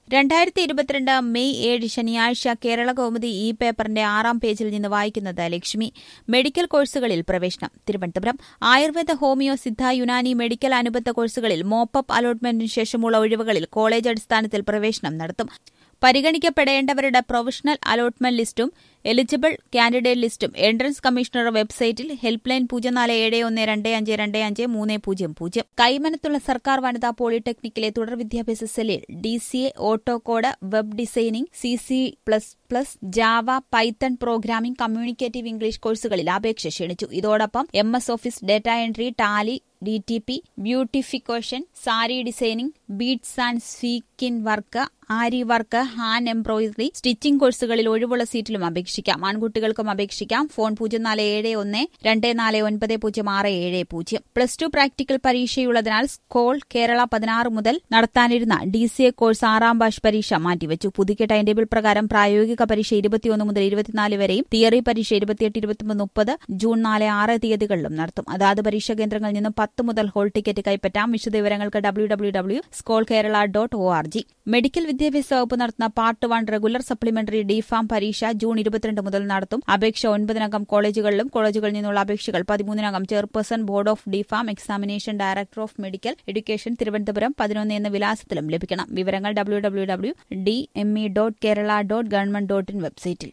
രണ്ടായിരത്തി ഇരുപത്തിരണ്ട് മെയ് ഏഴ് ശനിയാഴ്ച കേരള കൗമുദി ഇ പേപ്പറിന്റെ ആറാം പേജിൽ നിന്ന് വായിക്കുന്നത് ലക്ഷ്മി മെഡിക്കൽ കോഴ്സുകളിൽ പ്രവേശനം തിരുവനന്തപുരം ആയുർവേദ ഹോമിയോ സിദ്ധ യുനാനി മെഡിക്കൽ അനുബന്ധ കോഴ്സുകളിൽ മോപ്പപ്പ് അലോട്ട്മെന്റിന് ശേഷമുള്ള ഒഴിവുകളിൽ കോളേജ് അടിസ്ഥാനത്തിൽ പ്രവേശനം നടത്തും പരിഗണിക്കപ്പെടേണ്ടവരുടെ പ്രൊഫഷണൽ അലോട്ട്മെന്റ് ലിസ്റ്റും എലിജിബിൾ കാൻഡിഡേറ്റ് ലിസ്റ്റും എൻട്രൻസ് കമ്മീഷണർ വെബ്സൈറ്റിൽ ഹെൽപ്പ് ലൈൻ പൂജ്യം നാല് ഏഴ് ഒന്ന് രണ്ട് അഞ്ച് രണ്ട് അഞ്ച് മൂന്ന് പൂജ്യം പൂജ്യം കൈമനത്തുള്ള സർക്കാർ വനിതാ പോളിടെക്നിക്കിലെ തുടർ വിദ്യാഭ്യാസ സെല്ലിൽ D C A autocad web designing C C plus plus Java Python programming communicative English കോഴ്സുകളിൽ അപേക്ഷ ക്ഷണിച്ചു ഇതോടൊപ്പം M S office data entry Tally D T P beautification sari designing beads and sequin work aari work hand embroidery stitching കോഴ്സുകളിൽ ഒഴിവുള്ള സീറ്റിലും അപേക്ഷിക്കാം ആൺകുട്ടികൾക്കും അപേക്ഷിക്കാം ഫോൺ പൂജ്യം നാല് ഏഴ് ഒന്ന് രണ്ട് നാല് ഒൻപത് പൂജ്യം ആറ് ഏഴ് പൂജ്യം പ്ലസ് ടു പ്രാക്ടിക്കൽ പരീക്ഷയുള്ളതിനാൽ സ്കോൾ കേരള പതിനാറ് മുതൽ നടത്താനിരുന്ന ഡി സി എ കോഴ്സ് ആറാം ബാഷ് പരീക്ഷ മാറ്റിവെച്ചു പുതുക്കിയ ടൈം ടേബിൾ പ്രകാരം പ്രായോഗിക പരീക്ഷ ഇരുപത്തിയൊന്ന് മുതൽ ഇരുപത്തിനാല് വരെയും തിയറി പരീക്ഷ ഇരുപത്തിയെട്ട് ഇരുപത്തിമൂന്ന് മുപ്പത് ജൂൺ നാല് ആറ് തീയതികളിലും നടത്തും അതാത് പരീക്ഷാ കേന്ദ്രങ്ങളിൽ നിന്നും പത്ത് മുതൽ ഹോൾ ടിക്കറ്റ് കൈപ്പറ്റാം വിശദവിവരങ്ങൾക്ക് W W W SCOLE Kerala dot O R G medical വിദ്യാഭ്യാസ വകുപ്പ് നടത്തുന്ന part one regular supplementary D Pharm പരീക്ഷ ജൂൺ ഇരുപത്തിരണ്ട് മുതൽ നടത്തും അപേക്ഷ ഒൻപതിനകം കോളേജുകളിലും കോളേജുകളിൽ നിന്നുള്ള അപേക്ഷകൾ പതിമൂന്നിനകം chairperson board of D Pharm examination director of medical education Thiruvananthapuram പതിനൊന്ന് എന്ന വിലാസത്തിലും ലഭിക്കണം വിവരങ്ങൾ W W W D M E dot Kerala dot government dot in വെബ്സൈറ്റിൽ